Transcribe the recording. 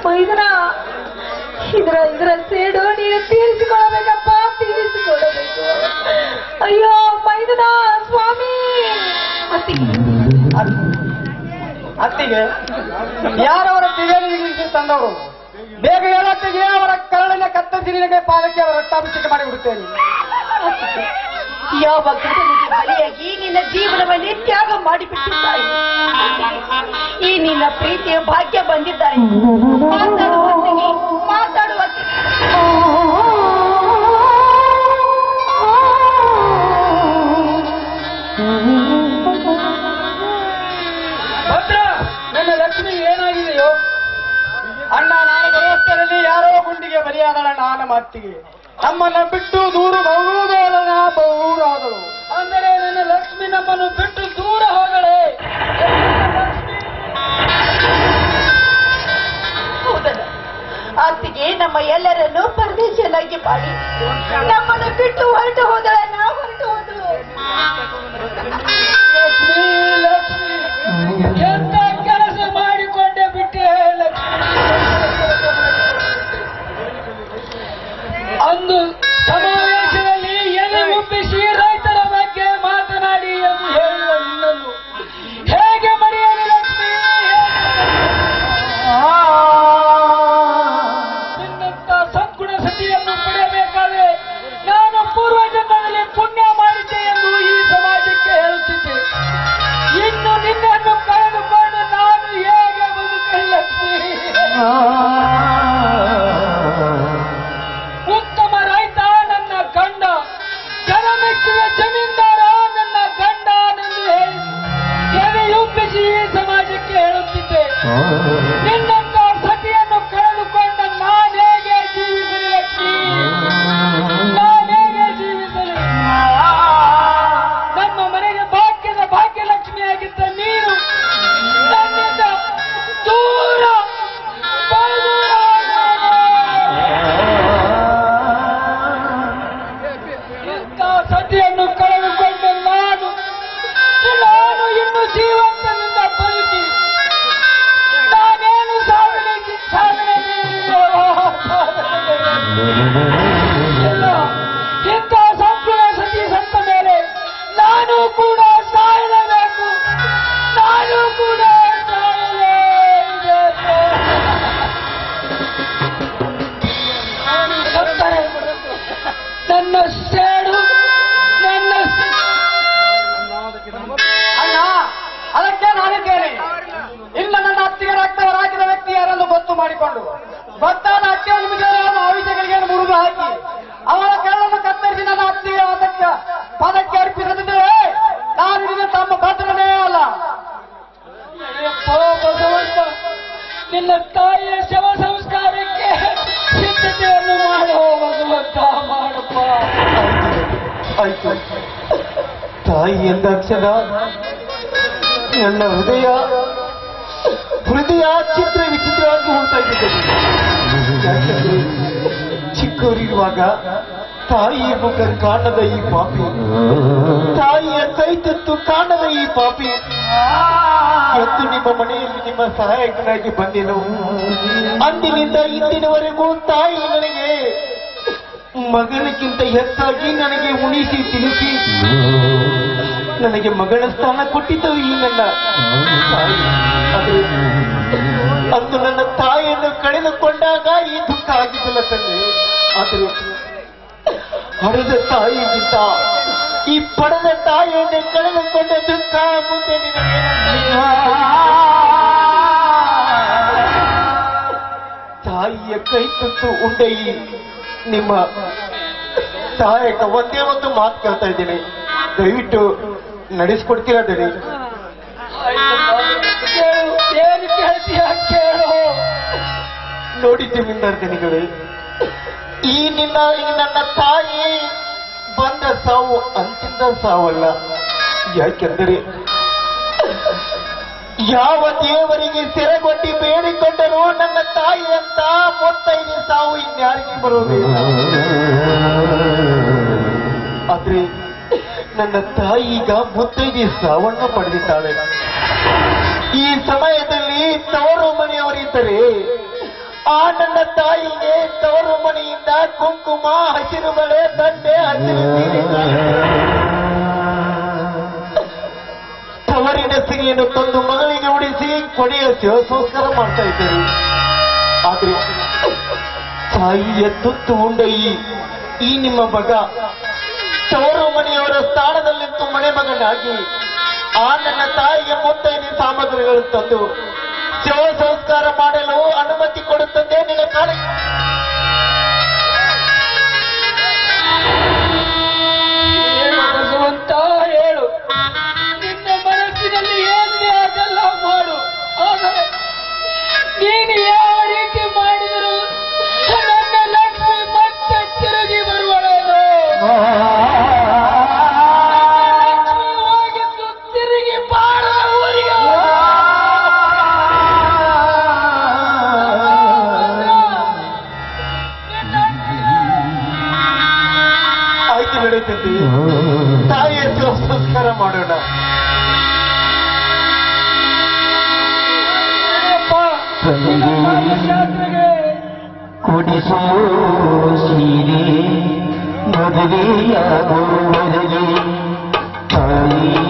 ಮೈದನ ಇದ್ರ ಇದ್ರ ಸೇಡು ನೀನು ತೀರಿಸಿಕೊಳ್ಳಬೇಕಪ್ಪ ತೀರಿಸಿಕೊಳ್ಳಬೇಕು ಅಯ್ಯೋ ಮೈದನ ಸ್ವಾಮಿ ಅತ್ತಿಗೆ ಅತ್ತಿಗೆ ಯಾರವರ ತಿಗೇರಿಗೆ ತಂದವರು ಬೇಗ ಹೇಳತ್ತಿಗೆ ಅವರ ಕರಳಿನ ಕತ್ತರಿಸಿ ನಿನಗೆ ಪಾದಕ್ಕೆ ಅವರ ರಕ್ತಾಭಿಷೇಕ ಮಾಡಿ ಬಿಡುತ್ತೇನೆ ಯಾವ ಘಟನೆಗೆ ಬಲಿಯಾಗಿ ನಿನ್ನ ಜೀವನವನ್ನೇ ತ್ಯಾಗ ಮಾಡಿಬಿಟ್ಟಿದ್ದಾರೆ ಈ ನಿನ್ನ ಪ್ರೀತಿಯ ಭಾಗ್ಯ ಬಂದಿದ್ದಾರೆ ಮಾತಾಡುವ ಅತ್ತಿಗೆ, ಮಾತಾಡುವ ಅತ್ತಿಗೆ. ಭದ್ರ ನನ್ನ ಲಕ್ಷ್ಮಿ ಏನಾಗಿದೆಯೋ ಅಣ್ಣ ನಾನು ಬರುವಷ್ಟರಲ್ಲಿ ಯಾರೋ ಗುಂಡಿಗೆ ಬಲಿಯಾದಳ ನನ್ನ ಮಾತಿಗೆ ನಮ್ಮನ್ನ ಬಿಟ್ಟು ದೂರ ಬಹುದೋದನ ಬಹುರಾದಳು ಅಂದರೆ ನನ್ನ ಲಕ್ಷ್ಮಿ ನಮ್ಮನ್ನು ಬಿಟ್ಟು ದೂರ ಹೋಗಳೆ ಹೌದಲ್ಲ ಅತ್ತಿಗೆ ನಮ್ಮ ಎಲ್ಲರನ್ನು ಪರದೇಶನಾಗಿ ಮಾಡಿ ನಮ್ಮನ್ನು ಬಿಟ್ಟು ಹೊರಟು ಹೋದಳ ನಾವು ಹೊರಟು ಹೋದಳು ಲಕ್ಷ್ಮಿ ಲಕ್ಷ್ಮಿ ಎಂತ ಕೆಲಸ ಮಾಡಿಕೊಂಡೆ ಬಿಟ್ಟೆ ಲಕ್ಷ್ಮಿ ಅಂದು ಸಮಾವೇಶದಲ್ಲಿ ಎಲೆ ಮುಪ್ಪಿಸಿ ರೈತರ ಬಗ್ಗೆ ಮಾತನಾಡಿ ಎಂದು ಹೇಳುವ ನಿನ್ನನ್ನು ಹೇಗೆ ಮರೆಯಲಿ ಲಕ್ಷ್ಮಿ ನಿನ್ನಂತ ಸದ್ಗುಣ ಸತಿಯನ್ನು ಪಡೆಯಬೇಕಾದ್ರೆ ನಾನು ಪೂರ್ವ ಜನ್ಮದಲ್ಲಿ ಪುಣ್ಯ ಮಾಡಿದ್ದೆ ಎಂದು ಈ ಸಮಾಜಕ್ಕೆ ಹೇಳುತ್ತಿದ್ದೆ ಇನ್ನು ನಿನ್ನನ್ನು ಕಳೆದುಕೊಂಡು ನಾನು ಹೇಗೆ ಬದುಕಲಿ ಲಕ್ಷ್ಮಿ ಉತ್ತಮ ರೈತ ನನ್ನ ಗಂಡ ಜನಮೆಚ್ಚಿದ ಜಮೀನ್ದಾರ ನನ್ನ ಗಂಡ ಎಂದು ಹೇಳಿ ಎದೆಯುಬ್ಬಿಸಿ ಈ ಸಮಾಜಕ್ಕೆ ಹೇಳುತ್ತಿದ್ದೆ ನಿನ್ನಂತ ಸತಿಯನ್ನು ಕಳೆದುಕೊಂಡ ನಾನೇಗೆ ಜೀವಿಸಲಿ ಲಕ್ಷ್ಮಿ ನಾನೇಗೆ ಜೀವಿಸಲಿ ನಮ್ಮ ಮನೆಗೆ ಭಾಗ್ಯದ ಭಾಗ್ಯಲಕ್ಷ್ಮಿಯಾಗಿದ್ದ ನೀನು ನನ್ನಿಂದ ದೂರ ಇಂಥ ಸತಿಯನ್ನು ಕಳೆದುಕೊಂಡ ನಾನು ನಾನು ಇನ್ನು ಜೀವಂತನಿಂದ ಬದುಕಿ ನಾನೇನು ಸಾಧನೆ ಸಾಧನೆ ಇಲ್ಲ ಇಂಥ ಸಂಪೂರ್ಣ ಸತಿ ಸತ್ತ ಮೇಲೆ ನಾನು ಕೂಡ ಸಾಯಲೇಬೇಕು ನಾನು ಕೂಡ ಸಾಯಲೇಬೇಕು ನಾನು ಸತ್ತರೆ ನನ್ನ ಸೇಡು ನನ್ನ ಅಣ್ಣ ಅದಕ್ಕೆ ನಾನಿದ್ದೇನೆ ಇಲ್ಲ ನನ್ನ ಅತ್ತಿಗೆ ರಕ್ತವರು ಹಾಕಿದ ವ್ಯಕ್ತಿ ಯಾರೆಂದು ಗೊತ್ತು ಮಾಡಿಕೊಂಡು ಭಕ್ತಾದ ಅಕ್ಕೆ ನಿಮಿಷಗಳನ್ನು ಆವಿಷಗಳಿಗೆ ಮುರಿದು ಹಾಕಿ ಅವರ ಕೆಳವನ್ನು ಕತ್ತರಿಸಿ ನನ್ನ ಅತ್ತಿಗೆ ಅದಕ್ಕೆ ಪದಕ್ಕೆ ಅರ್ಪಿಸದಿದ್ದರೆ ನಾನು ನಿಮಗೆ ತಮ್ಮ ಭದ್ರನೇ ಅಲ್ಲ ಬಸವಂತ ನಿನ್ನ ತಾಯಿಯ ಶವ ಸಂಸ್ಕಾರಕ್ಕೆ ಸಿದ್ಧತೆಯನ್ನು ಮಾಡೋ ಭಗವಂತ ಮಾಡಪ್ಪ ಆಯ್ತು ತಾಯಿ ಎಂದಾಕ್ಷಣ ನನ್ನ ಹೃದಯ ಹೃದಯ ಚಿತ್ರ ವಿಚಿತ್ರವಾಗಿ ಹೋಗ್ತಾ ಇದ್ದಿದ್ದೆ ಯಾಕಂದ್ರೆ ಚಿಕ್ಕವರಿರುವಾಗ ತಾಯಿಯ ಮುಖ ಕಾಣದ ಈ ಪಾಪಿ ತಾಯಿಯ ಕೈ ತುತ್ತು ಕಾಣದ ಈ ಪಾಪಿ ಇವತ್ತು ನಿಮ್ಮ ಮನೆಯಲ್ಲಿ ನಿಮ್ಮ ಸಹಾಯಕನಾಗಿ ಬಂದೆನು ಅಂದಿನಿಂದ ಇಂದಿನವರೆಗೂ ತಾಯಿ ನನಗೆ ಮಗನಿಗಿಂತ ಹೆಚ್ಚಾಗಿ ನನಗೆ ಉಣಿಸಿ ತಿನಿಸಿ ನನಗೆ ಮಗಳ ಸ್ಥಾನ ಕೊಟ್ಟಿದ್ದು ಈ ನನ್ನ ತಾಯಿ ಆದ್ರೆ ಅಂದು ನನ್ನ ತಾಯಿಯನ್ನು ಕಳೆದುಕೊಂಡಾಗ ಈ ದುಃಖ ಆಗಿದ್ದಿಲ್ಲ ತಂದೆ ಆದ್ರೆ ಹಡೆದ ತಾಯಿಗಿಂತ ಈ ಪಡೆದ ತಾಯಿಯನ್ನೇ ಕಳೆದುಕೊಂಡ ದುಃಖ ಮುಂದೆ ನಿನಗೆ ತಾಯಿಯ ಕೈ ತುತ್ತು ಉಂಡೆ ಈ ನಿಮ್ಮ ಸಹಾಯಕ ಒಂದೇ ಒಂದು ಮಾತು ಕೇಳ್ತಾ ಇದ್ದೀನಿ ದಯವಿಟ್ಟು ನಡೆಸ್ಕೊಡ್ತೀರಾ ದನಿ ಕೇಳು, ಏನು ಕೇಳ್ತೀಯ ಕೇಳು ನೋಡಿ ಜಮೀನ್ದಾರ್ ದನಿಗಳೇ ಈ ನಿನ್ನ ಈ ನನ್ನ ತಾಯಿ ಬಂದ ಸಾವು ಅಂತಿಂದ ಸಾವಲ್ಲ ಯಾಕೆಂದರೆ ಯಾವ ದೇವರಿಗೆ ಸೆರೆಗೊಟ್ಟಿ ಬೇಡಿಕೊಂಡರೂ ನನ್ನ ತಾಯಿ ಅಂತ ಮೊತ್ತೈದು ಸಾವು ಇನ್ಯಾರಿಗೆ ಬರುವುದಿಲ್ಲ ಆದ್ರೆ ನನ್ನ ತಾಯಿ ಈಗ ಮುತ್ತೈದೆ ಸಾವನ್ನ ಪಡೆದಿದ್ದಾಳೆ ಈ ಸಮಯದಲ್ಲಿ ತವರು ಮನೆಯವರಿದ್ದರೆ ಆ ನನ್ನ ತಾಯಿಗೆ ತವರು ಮನೆಯಿಂದ ಕುಂಕುಮ ಹಸಿರು ಬಳೆ ದಂಡೆ ಹಸಿರು ಸೀರೆ ತವರಿನ ಸಿರಿಯನ್ನು ತಂದು ಮಗಳಿಗೆ ಉಡಿಸಿ ಕೊನೆಯ ಶಿವ ಸಂಸ್ಕಾರ ಮಾಡ್ತಾ ಇದ್ದರು ಆದ್ರೆ ತಾಯಿಯ ತುತ್ತು ಉಂಡ ಈ ಈ ನಿಮ್ಮ ಮಗ ತವರು ಮನೆಯವರ ಸ್ಥಾನದಲ್ಲಿತ್ತು ಮನೆ ಮಗನಾಗಿ ಆ ನನ್ನ ತಾಯಿಗೆ ಮುತ್ತೈದೆ ಸಾಮಗ್ರಿಗಳು ತಂದು ಶಿವ ಸಂಸ್ಕಾರ ಮಾಡಲು ಅನುಮತಿ ಕೊಡುತ್ತದೆ ನಿನ್ನ ಕಾಲ ಹೇಳು ಭಗವಂತ ಹೇಳು ನಿನ್ನ ಮನಸ್ಸಿನಲ್ಲಿ ಏನಿದೆ ಅದೆಲ್ಲ ಮಾಡು ಆದರೆ ನೀನು ಯಾವ ರೀತಿ ಮಾಡಿದರೂ ನನ್ನ ಲಕ್ಷ್ಮಿ ಮತ್ತೆ ತಿರುಗಿ ಬರುವಳೇನು ಲಕ್ಷ್ಮಿ ಹೋಗಿದ್ದು ತಿರುಗಿ ಬಾಳ ಊರಿಗೆ ಆಯ್ತು ನಡೀತದೆ ತಾಯಿಯ ಶಿವ ಸಂಸ್ಕಾರ ಮಾಡೋಣ ಶಾಸ್ತ್ರಗೆ ಕೊಡಿಸೋ ಸೀರೆ ಮದುವೆಯಾಗುವವರೆಗೆ ತಾಯಿ